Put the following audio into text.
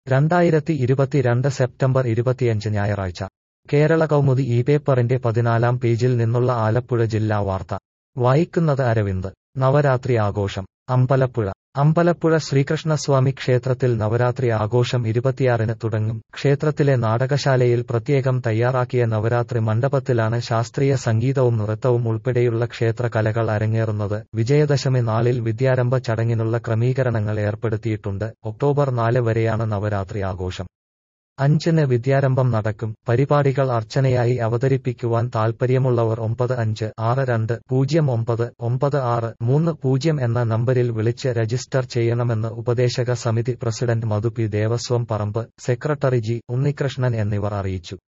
രണ്ടായിരത്തി ഇരുപത്തിരണ്ട് സെപ്റ്റംബർ ഇരുപത്തിയഞ്ച് ഞായറാഴ്ച കേരള കൗമുദി ഈ പേപ്പറിന്റെ പതിനാലാം പേജിൽ നിന്നുള്ള ആലപ്പുഴ ജില്ലാ വാർത്ത വായിക്കുന്നത് അരവിന്ദ് നവരാത്രി ആഘോഷം അമ്പലപ്പുഴ അമ്പലപ്പുഴ ശ്രീകൃഷ്ണസ്വാമി ക്ഷേത്രത്തിൽ നവരാത്രി ആഘോഷം ഇരുപത്തിയാറിന് തുടങ്ങും ക്ഷേത്രത്തിലെ നാടകശാലയിൽ പ്രത്യേകം തയ്യാറാക്കിയ നവരാത്രി മണ്ഡപത്തിലാണ് ശാസ്ത്രീയ സംഗീതവും നൃത്തവും ഉൾപ്പെടെയുള്ള ക്ഷേത്ര കലകൾ അരങ്ങേറുന്നത് വിജയദശമി നാളിൽ വിദ്യാരംഭ ചടങ്ങിനുള്ള ക്രമീകരണങ്ങൾ ഏർപ്പെടുത്തിയിട്ടുണ്ട് ഒക്ടോബർ നാല് വരെയാണ് നവരാത്രി ആഘോഷം അഞ്ചിന് വിദ്യാരംഭം നടക്കും പരിപാടികൾ അർച്ചനയായി അവതരിപ്പിക്കുവാൻ താൽപ്പര്യമുള്ളവർ ഒമ്പത് അഞ്ച് ആറ് രണ്ട് പൂജ്യം ഒമ്പത് ഒമ്പത് ആറ് മൂന്ന് പൂജ്യം എന്ന നമ്പരിൽ വിളിച്ച് രജിസ്റ്റർ ചെയ്യണമെന്ന് ഉപദേശക സമിതി പ്രസിഡന്റ് മധു പി ദേവസ്വം പറമ്പ് സെക്രട്ടറി ജി ഉണ്ണികൃഷ്ണൻ എന്നിവർ അറിയിച്ചു